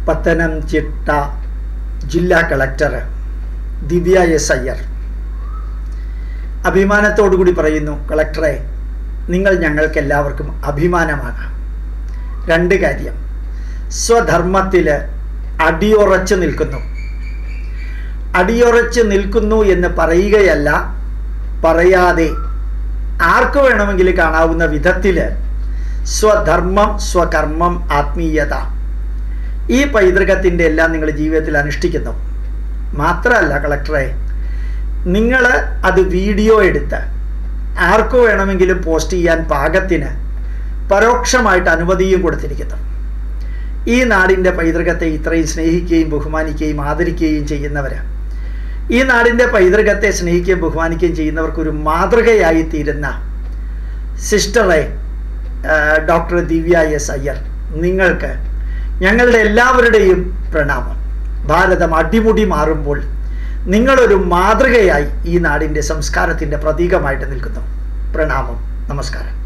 പത്തനംതിട്ട ജില്ലാ collector Divya S Iyer അഭിമാനത്തോടുകൂടി പറയുന്നു കളക്ടറെ നിങ്ങൾ ഞങ്ങൾക്ക് എല്ലാവർക്കും അഭിമാനമാണ് രണ്ട് കാര്യം സ്വധർമ്മത്തിൽ അടിയുറച്ച് നിൽക്കുന്നു അടിയുറച്ച് നിൽക്കുന്നു എന്ന് പറയുകയല്ല പറയാതെ ആർക്ക് വേണമെങ്കിലും കാണാവുന്ന വിധത്തിൽ സ്വധർമ്മം സ്വകർമ്മം ആത്മീയത ഈ പൈതൃകത്തിൻ്റെ എല്ലാം നിങ്ങൾ ജീവിതത്തിൽ അനുഷ്ഠിക്കുന്നു മാത്രമല്ല കളക്ടറെ നിങ്ങൾ അത് വീഡിയോ എടുത്ത് ആർക്കു വേണമെങ്കിലും പോസ്റ്റ് ചെയ്യാൻ പാകത്തിന് പരോക്ഷമായിട്ട് അനുമതിയും കൊടുത്തിരിക്കുന്നു ഈ നാടിൻ്റെ പൈതൃകത്തെ ഇത്രയും സ്നേഹിക്കുകയും ബഹുമാനിക്കുകയും ആദരിക്കുകയും ചെയ്യുന്നവർ ഈ നാടിൻ്റെ പൈതൃകത്തെ സ്നേഹിക്കുകയും ബഹുമാനിക്കുകയും ചെയ്യുന്നവർക്കൊരു മാതൃകയായി തീരുന്ന സിസ്റ്ററെ ഡോക്ടർ ദിവ്യ എസ് അയ്യർ നിങ്ങൾക്ക് ഞങ്ങളുടെ എല്ലാവരുടെയും പ്രണാമം ഭാരതം അടിമുടി മാറുമ്പോൾ നിങ്ങളൊരു മാതൃകയായി ഈ നാടിൻ്റെ സംസ്കാരത്തിൻ്റെ പ്രതീകമായിട്ട് നിൽക്കുന്നു പ്രണാമം നമസ്കാരം